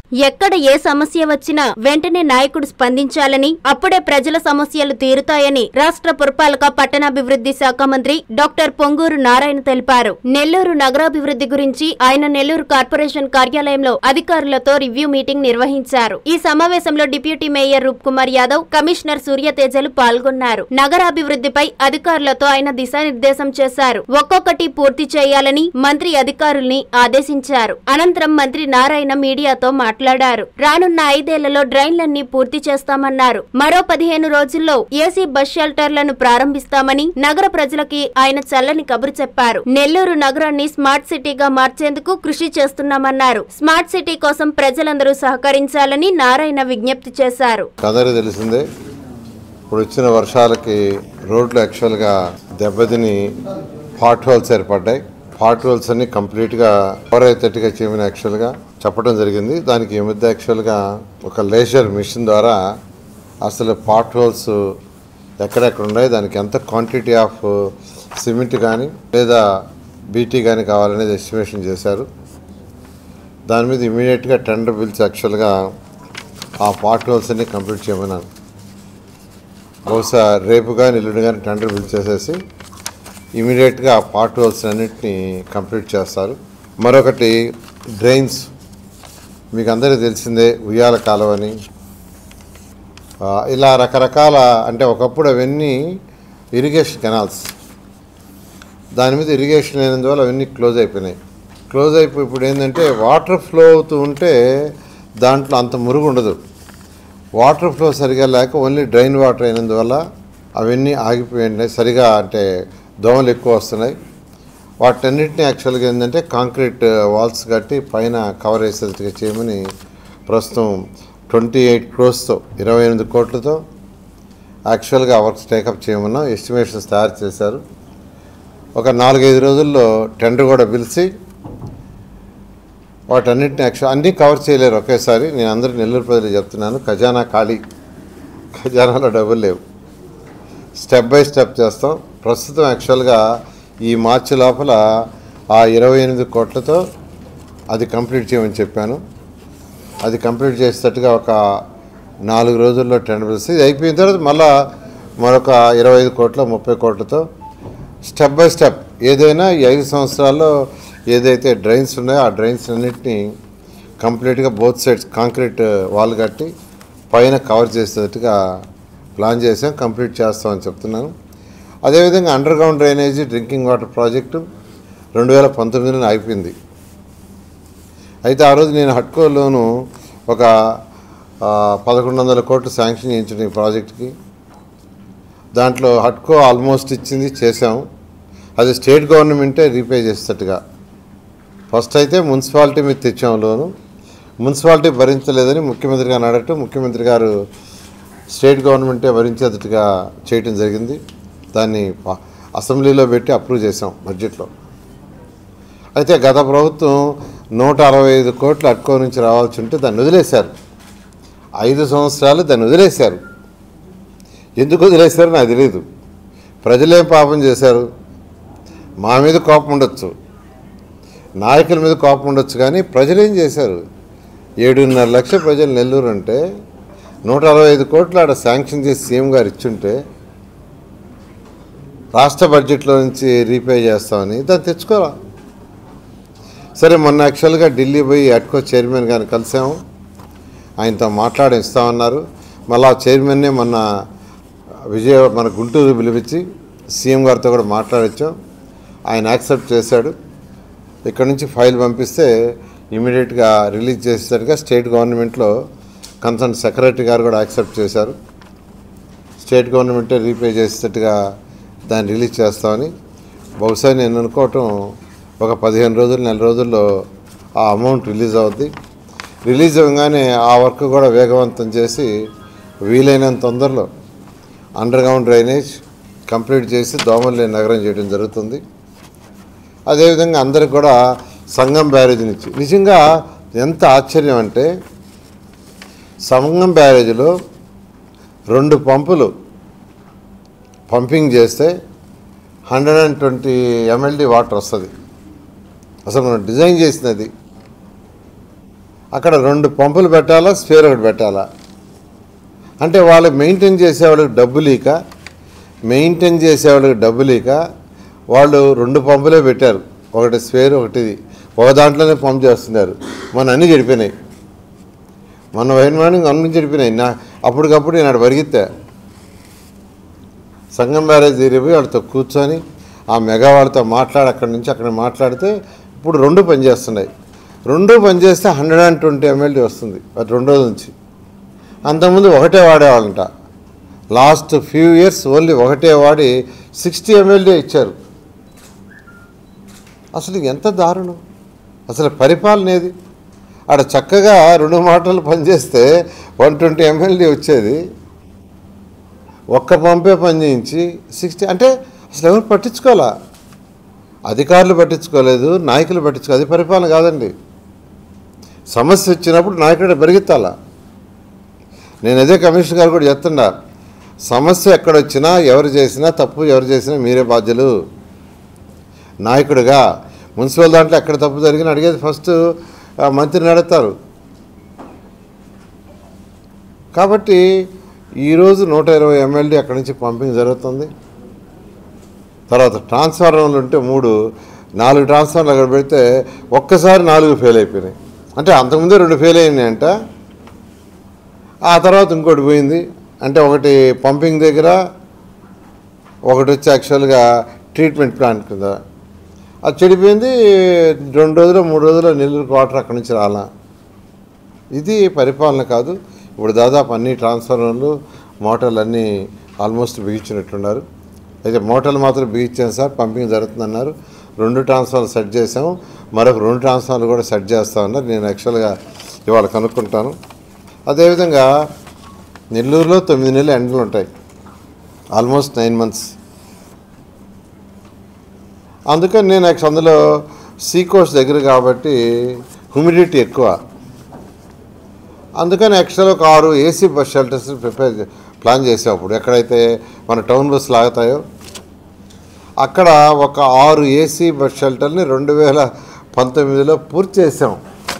ఎక్కడ ఏ సమస్య వచ్చినా వెంటనే నాయకుడు స్పందించాలని అప్పుడే ప్రజల సమస్యలు తీరుతాయని రాష్ట్ర పురపాలక పట్టణాభివృద్ధి శాఖ మంత్రి డాక్టర్ పొంగూరు నారాయణ తెలిపారు నెల్లూరు నగరాభివృద్ధి గురించి ఆయన నెల్లూరు కార్పొరేషన్ కార్యాలయంలో అధికారులతో రివ్యూ మీటింగ్ నిర్వహించారు ఈ సమావేశంలో deputy mayor Roop Kumar Yadav commissioner సూర్యతేజలు పాల్గొన్నారు నగరాభివృద్ధిపై అధికారులతో ఆయన దిశానిర్దేశం చేశారు ఒక్కొక్కటి పూర్తి చేయాలని మంత్రి అధికారుల్ని ఆదేశించారు అనంతరం మంత్రి నారాయణ మీడియాతో మాట్లాడారు రానున్న ఐదేళ్లలో డ్రైన్లన్నీ పూర్తి చేస్తామన్నారు మరో పదిహేను రోజుల్లో ఏసీ బస్ షెల్టర్లను ప్రారంభిస్తామని నగర ప్రజలకి ఆయన చల్లని కబురు చెప్పారు నెల్లూరు నగరాన్ని స్మార్ట్ సిటీగా మార్చేందుకు కృషి చేస్తున్నామన్నారు స్మార్ట్ సిటీ కోసం ప్రజలందరూ సహకరించాలని నారాయణ విజ్ఞప్తి చేశారు అందరికీ తెలిసిందే ఇప్పుడు వచ్చిన వర్షాలకి రోడ్లు యాక్చువల్గా దెబ్బతిని పాట్ హోల్స్ ఏర్పడ్డాయి పాట్ హోల్స్ అన్ని కంప్లీట్గా కవర్ అయ్యేటట్టుగా చేయమని యాక్చువల్గా చెప్పడం జరిగింది దానికి ఈ మధ్య యాక్చువల్గా ఒక లేజర్ మిషన్ ద్వారా అసలు పాట్ హోల్స్ ఎక్కడెక్కడ ఉన్నాయి దానికి ఎంత క్వాంటిటీ ఆఫ్ సిమెంట్ కానీ లేదా బీటీ కానీ కావాలనేది ఎస్టిమేషన్ చేశారు దాని మీద ఇమీడియట్గా టెండర్ బిల్స్ యాక్చువల్గా ఆ పార్ట్ హోల్స్ అన్ని కంప్లీట్ చేయమన్నాను బహుశా రేపు కానీ ఎల్లుండి కానీ టెండర్ బిల్ చేసేసి ఇమీడియట్గా ఆ పార్ట్ హోల్స్ అన్నింటినీ కంప్లీట్ చేస్తారు మరొకటి డ్రైన్స్ మీకు అందరికీ తెలిసిందే ఉయ్యాల కాలువ అని ఆ, ఇలా రకరకాల అంటే ఒకప్పుడు అవన్నీ ఇరిగేషన్ కెనాల్స్ దాని మీద ఇరిగేషన్ లేనందువల్ల అవన్నీ క్లోజ్ అయిపోయినాయి క్లోజ్ అయిపోయి ఇప్పుడు ఏంటంటే వాటర్ ఫ్లో అవుతూ ఉంటే దాంట్లో అంత మురుగు ఉండదు వాటర్ ఫ్లో సరిగా లేక ఓన్లీ డ్రైన్ వాటర్ అయినందువల్ల అవన్నీ ఆగిపోయినాయి సరిగా అంటే దోమలు ఎక్కువ వస్తున్నాయి వాటన్నిటిని యాక్చువల్గా ఏంటంటే కాంక్రీట్ వాల్స్ కట్టి పైన కవర్ వేసేట్టుగా చేయమని ప్రస్తుతం ట్వంటీ ఎయిట్ క్రోస్తో ఇరవై ఎనిమిది కోట్లతో యాక్చువల్గా వర్క్స్ టేకప్ చేయమన్నాం ఎస్టిమేషన్స్ తయారు చేశారు ఒక నాలుగైదు రోజుల్లో టెండర్ కూడా పిలిచి వాటన్నిటిని యాక్చువల్ అన్నీ కవర్ చేయలేరు ఒకేసారి నేను అందరూ నెల్లూరు ప్రజలు చెప్తున్నాను ఖజానా ఖాళీ ఖజానాలో డబ్బులు లేవు స్టెప్ బై స్టెప్ చేస్తాం ప్రస్తుతం యాక్చువల్గా ఈ మార్చి లోపల ఆ ఇరవై ఎనిమిది కోట్లతో అది కంప్లీట్ చేయమని చెప్పాను అది కంప్లీట్ చేసేటట్టుగా ఒక నాలుగు రోజుల్లో టెండర్ పిలిచి ఇది అయిపోయిన తర్వాత మళ్ళా మరొక ఇరవై ఐదు కోట్ల ముప్పై కోట్లతో స్టెప్ బై స్టెప్ ఏదైనా ఈ ఐదు సంవత్సరాల్లో ఏదైతే డ్రైన్స్ ఉన్నాయో ఆ డ్రైన్స్ అన్నింటినీ కంప్లీట్గా బోత్ సైడ్స్ కాంక్రీట్ వాల్ కట్టి పైన కవర్ చేసేటట్టుగా ప్లాన్ చేసాం కంప్లీట్ చేస్తామని చెప్తున్నాను అదేవిధంగా underground drainage drinking water project రెండు వేల పంతొమ్మిదిలో అయిపోయింది అయితే ఆ రోజు నేను హట్కోలోను ఒక ఆ, పదకొండు వందల కోట్లు శాంక్షన్ చేయించిన ఈ ప్రాజెక్ట్కి దాంట్లో హట్కో ఆల్మోస్ట్ ఇచ్చింది చేసాము అది స్టేట్ గవర్నమెంటే రీపే చేసేటట్టుగా ఫస్ట్ అయితే మున్సిపాలిటీ మీద తెచ్చాము లోను మున్సిపాలిటీ భరించలేదని ముఖ్యమంత్రి గారు అడగటం ముఖ్యమంత్రి గారు స్టేట్ గవర్నమెంటే భరించేటట్టుగా చేయటం జరిగింది దాన్ని ప- అసెంబ్లీలో పెట్టి అప్రూవ్ చేసాం బడ్జెట్లో అయితే గత ప్రభుత్వం నూట అరవై ఐదు కోట్లు అట్కో నుంచి రావాల్సి ఉంటే దాన్ని వదిలేశారు ఐదు సంవత్సరాలు దాన్ని వదిలేశారు ఎందుకు వదిలేశారో నాకు తెలియదు ప్రజలేం పాపం చేశారు మా మీద కోపం ఉండొచ్చు నాయకుల మీద కోపం ఉండొచ్చు కానీ ప్రజలు ఏం చేశారు ఏడున్నర లక్షల ప్రజలు నెల్లూరు అంటే నూట అరవై ఐదు కోట్లు ఆడ శాంక్షన్ చేసి సీఎం గారు ఇచ్చుంటే రాష్ట్ర బడ్జెట్లో నుంచి రీపే చేస్తామని దాన్ని తెచ్చుకోరా సరే మొన్న యాక్చువల్గా ఢిల్లీ పోయి అట్కో చైర్మన్ గారిని కలిసాము ఆయనతో మాట్లాడి ఇస్తామన్నారు మళ్ళీ ఆ చైర్మన్నే మొన్న విజయ మన గుంటూరు పిలిపించి సీఎం గారితో కూడా మాట్లాడొచ్చాం ఆయన యాక్సెప్ట్ చేశాడు ఇక్కడ నుంచి ఫైల్ పంపిస్తే ఇమీడియట్గా రిలీజ్ చేసేటట్టుగా స్టేట్ గవర్నమెంట్లో కన్సర్న్ సెక్రటరీ గారు కూడా యాక్సెప్ట్ చేశారు స్టేట్ గవర్నమెంటే రీపే చేసేటట్టుగా దాన్ని రిలీజ్ చేస్తామని బహుశా నేను అనుకోవటం ఒక పదిహేను రోజులు నెల రోజుల్లో ఆ అమౌంట్ రిలీజ్ అవుద్ది రిలీజ్ అవ్వగానే ఆ వర్క్ కూడా వేగవంతం చేసి వీలైనంత తొందరలో అండర్ గ్రౌండ్ డ్రైనేజ్ కంప్లీట్ చేసి దోమలు లేని నగరం చేయడం జరుగుతుంది అదేవిధంగా అందరికి కూడా సంగం బ్యారేజ్ నుంచి నిజంగా ఎంత ఆశ్చర్యం అంటే సంగం బ్యారేజ్లో రెండు పంపులు పంపింగ్ చేస్తే hundred and twenty MLD water వస్తుంది అసలు మనం డిజైన్ చేసినది అక్కడ రెండు పంపులు పెట్టాలా స్పేర్ ఒకటి పెట్టాలా అంటే వాళ్ళు మెయింటైన్ చేసేవాళ్ళకి డబ్బు లేక మెయింటైన్ చేసేవాళ్ళకి డబ్బు లేక వాళ్ళు రెండు పంపులే పెట్టారు ఒకటి స్పేర్ ఒకటి ఇది. ఒక దాంట్లోనే పంప్ చేస్తున్నారు మన అన్నీ చెడిపోయినాయి మన వైన్ మార్నింగ్ అన్ని చెడిపోయినాయి నా అప్పటికప్పుడు నేను పరిగెత్తా సంగం బ్యారేజ్ తిరిగి వాళ్ళతో కూర్చొని ఆ మెగా వాళ్ళతో మాట్లాడి అక్కడి నుంచి అక్కడ మాట్లాడితే ఇప్పుడు రెండు పనిచేస్తున్నాయి రెండు పనిచేస్తే హండ్రెడ్ అండ్ ట్వంటీ ఎంఎల్డీ వస్తుంది అది రెండు రోజుల నుంచి అంతకుముందు ఒకటే వాడేవాళ్ళంట లాస్ట్ ఫ్యూ ఇయర్స్ ఓన్లీ ఒకటే వాడి సిక్స్టీ ఎంఎల్డీ ఇచ్చారు అసలు ఎంత దారుణం అసలు పరిపాలన ఏది ఆడ చక్కగా రెండు మాటలు పనిచేస్తే వన్ ట్వంటీ ఎంఎల్డీ వచ్చేది ఒక్క పంపే పని చేయించి సిక్స్టీ అంటే అసలు ఎవరు పట్టించుకోవాలా అధికారులు పట్టించుకోలేదు నాయకులు పట్టించుకో అది పరిపాలన కాదండి సమస్య వచ్చినప్పుడు నాయకుడు పరిగెత్తాలా నేను అదే కమిషనర్ గారు కూడా చెప్తున్నా సమస్య ఎక్కడొచ్చినా ఎవరు చేసినా తప్పు ఎవరు చేసినా మీరే బాధ్యులు నాయకుడిగా మున్సిపల్ దాంట్లో ఎక్కడ తప్పు జరిగినా అడిగేది ఫస్ట్ ఆ మంత్రిని అడుగుతారు కాబట్టి ఈరోజు నూట ఇరవై ఎమ్మెల్యే అక్కడి నుంచి పంపింగ్ జరుగుతుంది తర్వాత ట్రాన్స్ఫార్మర్లు ఉంటే మూడు నాలుగు ట్రాన్స్ఫార్మర్లు అక్కడ పెడితే ఒక్కసారి నాలుగు ఫెయిల్ అయిపోయినాయి అంటే అంతకుముందే రెండు ఫెయిల్ అయినాయి అంట ఆ తర్వాత ఇంకోటి పోయింది అంటే ఒకటి పంపింగ్ దగ్గర ఒకటి వచ్చి యాక్చువల్గా ట్రీట్మెంట్ ప్లాంట్ కింద అది చెడిపోయింది రెండు రోజులు మూడు రోజులు నెల్లూరు వాటర్ అక్కడి నుంచి రాలా ఇది పరిపాలన కాదు ఇప్పుడు దాదాపు అన్ని ట్రాన్స్ఫార్మర్లు మోటార్లు అన్నీ ఆల్మోస్ట్ బిగించినట్టున్నారు అయితే మోటార్లు మాత్రం బిగించాం సార్ పంపింగ్ జరుగుతుందన్నారు రెండు ట్రాన్స్ఫార్మర్లు సెట్ చేసాము మరొక రెండు ట్రాన్స్ఫార్మర్లు కూడా సెట్ చేస్తామన్నారు నేను యాక్చువల్గా ఇవాళ కనుక్కుంటాను అదేవిధంగా నెల్లూరులో తొమ్మిది నెలలు ఎండలు ఉంటాయి ఆల్మోస్ట్ నైన్ మంత్స్ అందుకని నేను యాక్చువల్ అందులో సీ కోస్ట్ దగ్గర కాబట్టి హ్యూమిడిటీ ఎక్కువ అందుకని యాక్చువల్ ఒక ఆరు ఏసీ బస్ షెల్టర్స్ ప్రిపేర్ చే- ప్లాన్ చేసాం అప్పుడు ఎక్కడైతే మన టౌన్ బస్సులు ఆగుతాయో అక్కడ ఒక ఆరు ఏసీ బస్ షెల్టర్ని రెండు వేల పంతొమ్మిదిలో పూర్తి చేసాం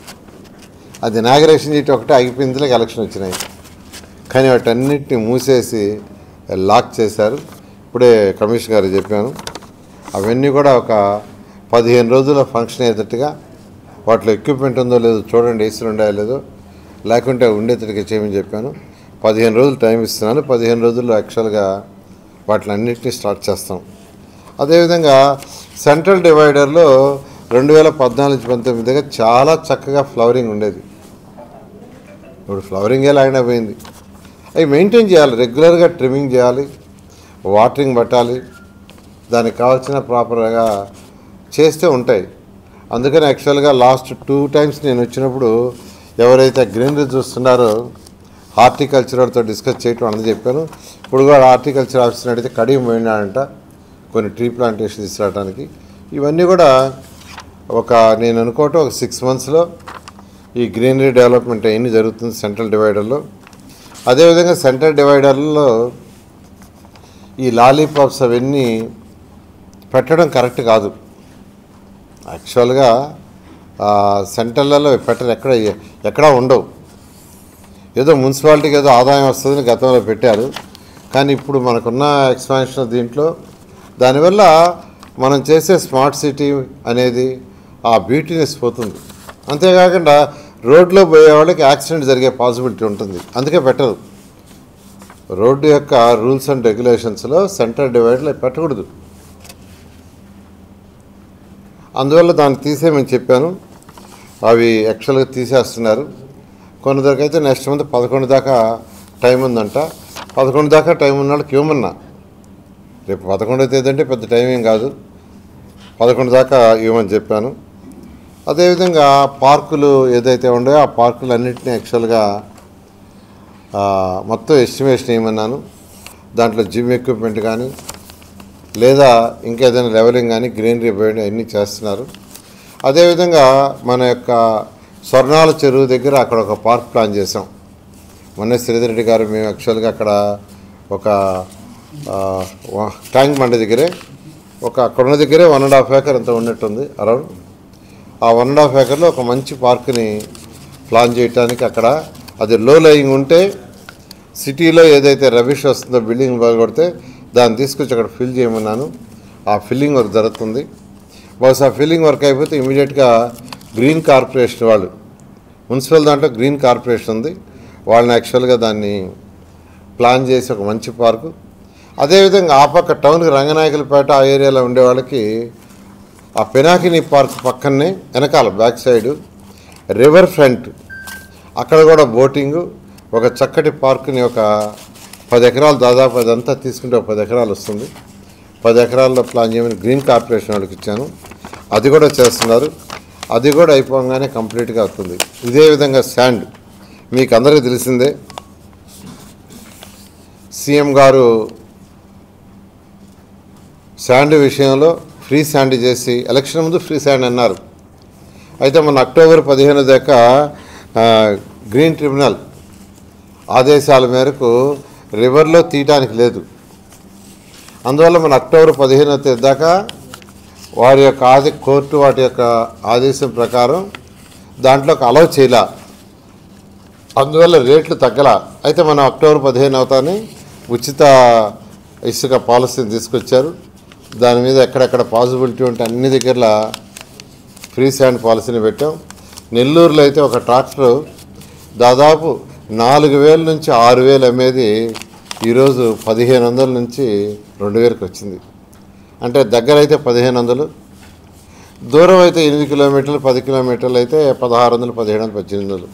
అది ఇనాగరేషన్ చేయటం ఒకటే ఆగిపోయిందిలే ఎలక్షన్ వచ్చినాయి కానీ వాటన్నిటిని మూసేసి లాక్ చేశారు ఇప్పుడే కమిషనర్ గారు చెప్పాను అవన్నీ కూడా ఒక పదిహేను రోజుల ఫంక్షన్ అయ్యేటట్టుగా వాటిలో ఎక్విప్మెంట్ ఉందో లేదో చూడండి ఏసీలు ఉండాయో లేదో లేకుంటే ఉండేటట్టుగా చేయమని చెప్పాను పదిహేను రోజులు టైం ఇస్తున్నాను పదిహేను రోజుల్లో యాక్చువల్గా వాటిని అన్నింటినీ స్టార్ట్ చేస్తాం అదేవిధంగా సెంట్రల్ డివైడర్లో రెండు వేల పద్నాలుగు పంతొమ్మిది దగ్గర చాలా చక్కగా ఫ్లవరింగ్ ఉండేది ఇప్పుడు ఫ్లవరింగే లాగినా పోయింది అవి మెయింటైన్ చేయాలి రెగ్యులర్గా ట్రిమ్మింగ్ చేయాలి వాటరింగ్ పట్టాలి దానికి కావాల్సిన ప్రాపర్గా చేస్తే ఉంటాయి అందుకని యాక్చువల్గా లాస్ట్ టూ టైమ్స్ నేను వచ్చినప్పుడు ఎవరైతే గ్రీనరీ చూస్తున్నారో హార్టికల్చర్ వాళ్ళతో డిస్కస్ చేయటం అన్నది చెప్పాను ఇప్పుడు కూడా హార్టికల్చర్ ఆఫీసర్ అడిగితే కడియం పోయినాడంట కొన్ని ట్రీ ప్లాంటేషన్ తీసుకురావడానికి ఇవన్నీ కూడా ఒక నేను అనుకోవటం ఒక సిక్స్ మంత్స్లో ఈ గ్రీనరీ డెవలప్మెంట్ అన్నీ జరుగుతుంది సెంట్రల్ డివైడర్లో అదేవిధంగా సెంట్రల్ డివైడర్లో ఈ లాలీపాప్స్ అవన్నీ పెట్టడం కరెక్ట్ కాదు యాక్చువల్గా ఆ, సెంటర్లలో పెట్టరు ఎక్కడ ఎక్కడా ఉండవు ఏదో మున్సిపాలిటీకి ఏదో ఆదాయం వస్తుందని గతంలో పెట్టారు కానీ ఇప్పుడు మనకున్న ఎక్స్పాన్షన్ దీంట్లో దానివల్ల మనం చేసే స్మార్ట్ సిటీ అనేది ఆ బ్యూటీనెస్ పోతుంది అంతేకాకుండా రోడ్లో పోయే వాళ్ళకి యాక్సిడెంట్ జరిగే పాసిబిలిటీ ఉంటుంది అందుకే పెట్టరు రోడ్డు యొక్క రూల్స్ అండ్ రెగ్యులేషన్స్లో సెంటర్ డివైడర్లు పెట్టకూడదు అందువల్ల దాన్ని తీసేయమని చెప్పాను అవి యాక్చువల్గా తీసేస్తున్నారు కొందరికైతే నెక్స్ట్ మంత్ పదకొండు దాకా టైం ఉందంట పదకొండు దాకా టైం ఉన్న వాళ్ళకి ఇవ్వమన్నా రేపు పదకొండో తేదీ అంటే పెద్ద టైం ఏం కాదు పదకొండు దాకా ఇవ్వమని చెప్పాను అదేవిధంగా పార్కులు ఏదైతే ఉన్నాయో ఆ పార్కులు అన్నింటినీ యాక్చువల్గా ఆ, మొత్తం ఎస్టిమేషన్ ఏమన్నాను దాంట్లో జిమ్ ఎక్విప్మెంట్ కానీ లేదా ఇంకేదైనా లెవెలింగ్ కానీ గ్రీనరీ బయట అన్నీ చేస్తున్నారు అదేవిధంగా మన యొక్క స్వర్ణాల చెరువు దగ్గర అక్కడ ఒక పార్క్ ప్లాన్ చేసాం మొన్న శ్రీధర్ రెడ్డి గారు మేము యాక్చువల్గా అక్కడ ఒక ఆ, వా- ట్యాంక్ మండ దగ్గరే ఒక అక్కడ ఉన్న దగ్గరే వన్ అండ్ హాఫ్ ఏకర్ అంత ఉన్నట్టుంది అరౌండ్ ఆ వన్ అండ్ హాఫ్ ఏకర్లో ఒక మంచి పార్క్ని ప్లాన్ చేయడానికి అక్కడ అది లో లయింగ్ ఉంటే సిటీలో ఏదైతే రబిష్ వస్తుందో బిల్డింగ్ కొడితే దాన్ని తీసుకొచ్చి అక్కడ ఫిల్ చేయమన్నాను ఆ ఫిల్లింగ్ వర్క్ జరుగుతుంది బహుశా ఫిల్లింగ్ వర్క్ అయిపోతే ఇమీడియట్గా గ్రీన్ కార్పొరేషన్ వాళ్ళు మున్సిపల్ దాంట్లో గ్రీన్ కార్పొరేషన్ ఉంది వాళ్ళని యాక్చువల్గా దాన్ని ప్లాన్ చేసి ఒక మంచి పార్కు అదేవిధంగా ఆ పక్క టౌన్కి రంగనాయకులపేట ఆ ఏరియాలో ఉండే వాళ్ళకి ఆ పినాకిని పార్క్ పక్కనే వెనకాల బ్యాక్ సైడు రివర్ ఫ్రంట్ అక్కడ కూడా బోటింగు ఒక చక్కటి పార్కుని ఒక పది ఎకరాలు దాదాపు అదంతా తీసుకుంటే ఒక పది ఎకరాలు వస్తుంది పది ఎకరాల్లో ప్లాన్ చేయమని గ్రీన్ కార్పొరేషన్ వాళ్ళకి ఇచ్చాను అది కూడా చేస్తున్నారు అది కూడా అయిపోగానే కంప్లీట్గా అవుతుంది ఇదే విధంగా శాండ్ మీకు అందరికీ తెలిసిందే సీఎం గారు శాండ్ విషయంలో ఫ్రీ శాండ్ చేసి ఎలక్షన్ ముందు ఫ్రీ శాండ్ అన్నారు అయితే మన అక్టోబర్ పదిహేను దాకా ఆ, గ్రీన్ ట్రిబ్యునల్ ఆదేశాల మేరకు రివర్లో తీయటానికి లేదు అందువల్ల మన అక్టోబర్ పదిహేనో తేదీ దాకా వారి యొక్క ఆది కోర్టు వాటి యొక్క ఆదేశం ప్రకారం దాంట్లోకి అలౌ చేయలే అందువల్ల రేట్లు తగ్గల అయితే మనం అక్టోబర్ పదిహేను అవుతానే ఉచిత ఇసుక పాలసీని తీసుకొచ్చారు దాని మీద ఎక్కడెక్కడ పాసిబిలిటీ ఉంటే అన్ని దగ్గరలా ఫ్రీ శాండ్ పాలసీని పెట్టాం నెల్లూరులో అయితే ఒక ట్రాక్టర్ దాదాపు నాలుగు వేల నుంచి ఆరు వేలు అమ్మేది ఈరోజు పదిహేను వందల నుంచి రెండు వేలకు వచ్చింది అంటే దగ్గర అయితే పదిహేను వందలు దూరం అయితే ఎనిమిది కిలోమీటర్లు పది కిలోమీటర్లు అయితే పదహారు వందలు పదిహేడు వందలు పద్దెనిమిది వందలు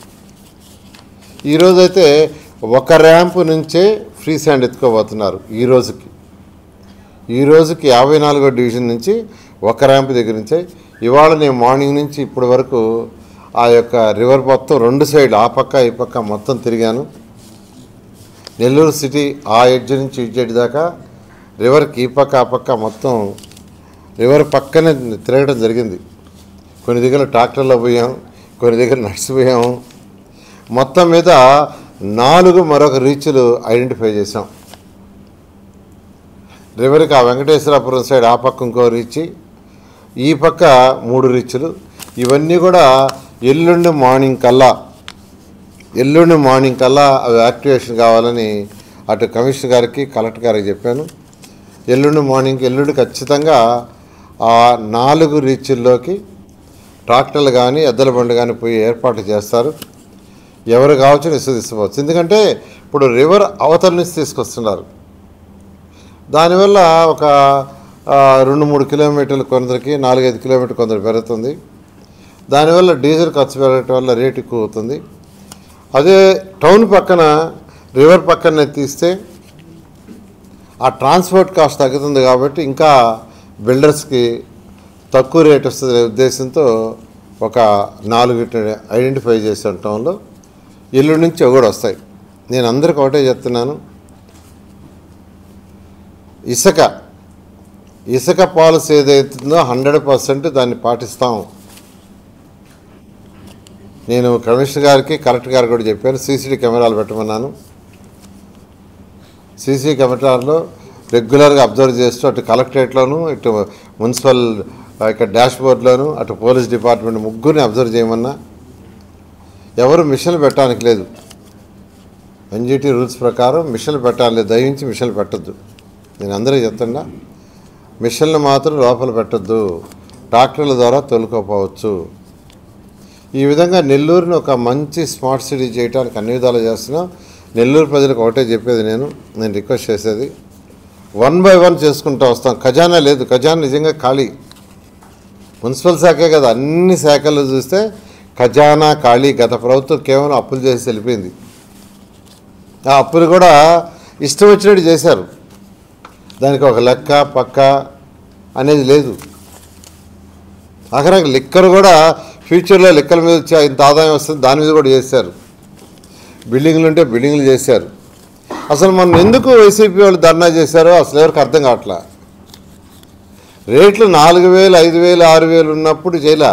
ఈరోజు అయితే ఒక ర్యాంపు నుంచే ఫ్రీ శాండ్ ఎత్తుకోబోతున్నారు ఈ రోజుకి ఈ రోజుకి యాభై నాలుగో డివిజన్ నుంచి ఒక ర్యాంప్ దగ్గర నుంచే ఇవాళ నేను మార్నింగ్ నుంచి ఇప్పటి వరకు ఆ యొక్క రివర్ మొత్తం రెండు సైడ్ ఆ పక్క ఈ పక్క మొత్తం తిరిగాను నెల్లూరు సిటీ ఆ ఎడ్జ్ నుంచి ఈ ఎడ్జ్ దాకా రివర్కి ఈ పక్క ఆ పక్క మొత్తం రివర్ పక్కనే తిరగడం జరిగింది కొన్ని దగ్గర ట్రాక్టర్లో పోయాం కొన్ని దగ్గర నడిచిపోయాము మొత్తం మీద నాలుగు మరొక రీచ్లు ఐడెంటిఫై చేసాం రివర్కి ఆ వెంకటేశ్వరాపురం సైడ్ ఆ పక్క ఇంకో రీచ్ ఈ పక్క మూడు రీచ్లు ఇవన్నీ కూడా ఎల్లుండి మార్నింగ్ కల్లా ఎల్లుండి మార్నింగ్ కల్లా అవి యాక్టివేషన్ కావాలని అటు కమిషనర్ గారికి కలెక్టర్ గారికి చెప్పాను ఎల్లుండి మార్నింగ్ ఎల్లుండి ఖచ్చితంగా ఆ నాలుగు రీచ్ల్లోకి ట్రాక్టర్లు కానీ ఎద్దల బండి కానీ పోయి ఏర్పాట్లు చేస్తారు ఎవరు కావచ్చు నిశ్చదిస్తవచ్చు ఎందుకంటే ఇప్పుడు రివర్ అవతల నుంచి తీసుకొస్తున్నారు దానివల్ల ఒక ఆ, రెండు మూడు కిలోమీటర్లు కొందరికి నాలుగైదు కిలోమీటర్ కొందరు పెరుగుతుంది దానివల్ల డీజిల్ ఖర్చు పెరగటం వల్ల రేట్ ఎక్కువ అవుతుంది అదే టౌన్ పక్కన రివర్ పక్కనే తీస్తే ఆ ట్రాన్స్పోర్ట్ కాస్ట్ తగ్గుతుంది కాబట్టి ఇంకా బిల్డర్స్కి తక్కువ రేట్ వస్తుంది ఉద్దేశంతో ఒక నాలుగు ఐడెంటిఫై చేసాను టౌన్లో ఇల్లు నుంచి అవి కూడా వస్తాయి నేను అందరికి ఒకటే చెప్తున్నాను ఇసుక ఇసుక పాలసీ ఏదైతుందో హండ్రెడ్ పర్సెంట్ దాన్ని పాటిస్తాం నేను కమిషనర్ గారికి కలెక్టర్ గారికి కూడా చెప్పాను సీసీటీ కెమెరాలు పెట్టమన్నాను సీసీ కెమెరాల్లో రెగ్యులర్గా అబ్జర్వ్ చేస్తూ అటు కలెక్టరేట్లోను ఇటు మున్సిపల్ ఆ, ఇక్కడ డాష్ బోర్డ్లోను అటు పోలీస్ డిపార్ట్మెంట్ ముగ్గురిని అబ్జర్వ్ చేయమన్నా ఎవరు మిషన్లు పెట్టడానికి లేదు ఎన్జిటి రూల్స్ ప్రకారం మిషన్లు పెట్టాలి దయించి మిషన్లు పెట్టద్దు నేను అందరికీ చెప్తున్నా మిషన్లు మాత్రం లోపల పెట్టద్దు ట్రాక్టర్ల ద్వారా తోలుకోపోవచ్చు ఈ విధంగా నెల్లూరుని ఒక మంచి స్మార్ట్ సిటీ చేయడానికి అన్ని విధాలు చేస్తున్నాం నెల్లూరు ప్రజలకు ఒకటే చెప్పేది నేను నేను రిక్వెస్ట్ చేసేది వన్ బై వన్ చేసుకుంటూ వస్తాం ఖజానా లేదు ఖజానా నిజంగా ఖాళీ మున్సిపల్ శాఖే కదా అన్ని శాఖలు చూస్తే ఖజానా ఖాళీ గత ప్రభుత్వం కేవలం అప్పులు చేసి వెళ్ళిపోయింది ఆ అప్పులు కూడా ఇష్టం వచ్చినట్టు చేశారు దానికి ఒక లెక్క పక్క అనేది లేదు ఆఖరికి లిక్కర్ కూడా ఫ్యూచర్లో లెక్కల మీద వచ్చి ఇంత ఆదాయం వస్తుంది దాని మీద కూడా చేశారు బిల్డింగ్లు ఉంటే బిల్డింగ్లు చేశారు అసలు మనం ఎందుకు వైసీపీ వాళ్ళు ధర్నా చేశారో అసలు ఎవరికి అర్థం కావట్లా రేట్లు నాలుగు వేలు ఐదు వేలు ఆరు వేలు ఉన్నప్పుడు చేయలే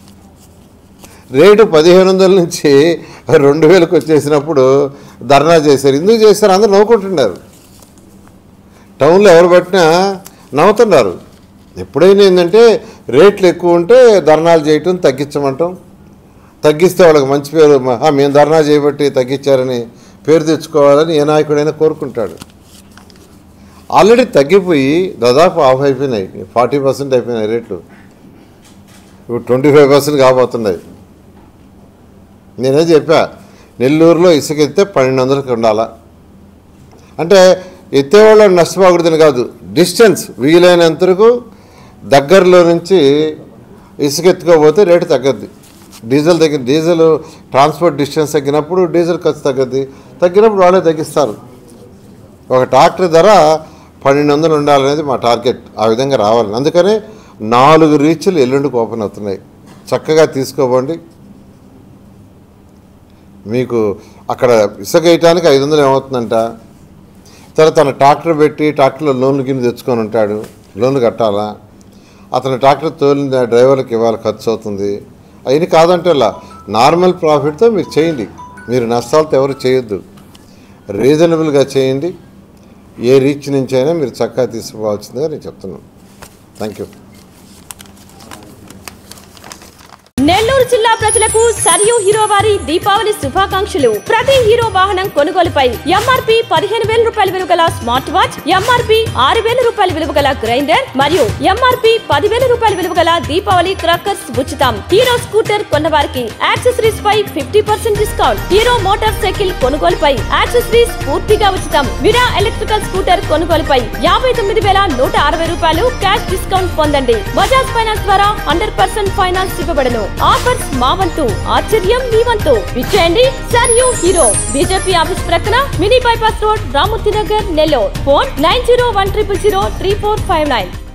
రేటు పదిహేను వందల నుంచి రెండు వేలకు వచ్చేసినప్పుడు ధర్నా చేశారు ఎందుకు చేశారు అందరూ నవ్వుకుంటున్నారు టౌన్లో ఎవరు పట్టినా నవ్వుతున్నారు ఎప్పుడైనా ఏంటంటే రేట్లు ఎక్కువ ఉంటే ధర్నాలు చేయటం తగ్గించమంటాం తగ్గిస్తే వాళ్ళకి మంచి పేరు మ- "ఆ, మేము ధర్నా చేయబట్టి తగ్గించారని పేరు తెచ్చుకోవాలని ఏ నాయకుడైనా కోరుకుంటాడు ఆల్రెడీ తగ్గిపోయి దాదాపు ఆఫ్ అయిపోయినాయి ఫార్టీ పర్సెంట్ అయిపోయినాయి రేట్లు ఇప్పుడు ట్వంటీ ఫైవ్ పర్సెంట్ కాబోతున్నాయి నేనే చెప్పా నెల్లూరులో ఇసుక ఎత్తే పన్నెండు వందలకి ఉండాలా అంటే ఎత్తేవాళ్ళని నష్టపోకూడదని కాదు డిస్టెన్స్ వీలైనంతరకు దగ్గరలో నుంచి ఇసుక ఎత్తుకోపోతే రేటు తగ్గద్ది డీజిల్ తగ్గి డీజిల్ ట్రాన్స్పోర్ట్ డిస్టెన్స్ తగ్గినప్పుడు డీజిల్ ఖర్చు తగ్గద్ది తగ్గినప్పుడు వాళ్ళే తగ్గిస్తారు ఒక ట్రాక్టర్ ధర పన్నెండు వందలు ఉండాలనేది మా టార్గెట్ ఆ విధంగా రావాలని అందుకనే నాలుగు రీచ్లు ఎల్లుండికి ఓపెన్ అవుతున్నాయి చక్కగా తీసుకోబండి మీకు అక్కడ ఇసుక వేయటానికి ఐదు వందలు ఏమవుతుందంట తర్వాత తన ట్రాక్టర్ పెట్టి ట్రాక్టర్లో లోన్లు కింద తెచ్చుకొని ఉంటాడు లోన్లు కట్టాలా అతను ట్రాక్టర్ తోలిన డ్రైవర్లకు ఇవ్వాలి ఖర్చు అవుతుంది అవన్నీ కాదంటే అలా నార్మల్ ప్రాఫిట్తో మీరు చేయండి మీరు నష్టాలతో ఎవరు చేయొద్దు రీజనబుల్గా చేయండి ఏ రీచ్ నుంచి అయినా మీరు చక్కగా తీసుకోవాల్సిందిగా నేను చెప్తున్నాను థ్యాంక్ యూ నెల్లూరు జిల్లా ప్రజలకు సరియు హీరో వారి దీపావళి శుభాకాంక్షలు ప్రతి హీరో వాహనం కొనుగోలుపై ఎంఆర్పి పదిహేను వేల రూపాయల విలువ గల స్మార్ట్ వాచ్ ఎంఆర్పి ఆరు వేల రూపాయల విలువ గల గ్రైండర్ మరియు ఎంఆర్పి పదివేల రూపాయల విలువ గల దీపావళి క్రాకర్స్ ఉచితం హీరో స్కూటర్ కొన్న వారికి యాక్సెసరీస్ పై fifty percent discount Hero motorcycle కొనుగోలుపై యాక్సెసరీస్ పూర్తిగా ఉచితం విరా ఎలక్ట్రికల్ స్కూటర్ కొనుగోలుపై యాభై తొమ్మిది వేల నూట అరవై రూపాయలు క్యాష్ డిస్కౌంట్ పొందండి బజాజ్ ఫైనాన్స్ ద్వారా హండ్రెడ్ పర్సెంట్ ఫైనాన్స్ ఇవ్వబడను ఆఫర్స్ మా వంతు ఆశ్చర్యం మీ వంతు విచ్చేయండి sir you Hero BJP office ప్రక్కన mini bypass road Ramurthy Nagar Nellore phone nine zero one triple zero three four five nine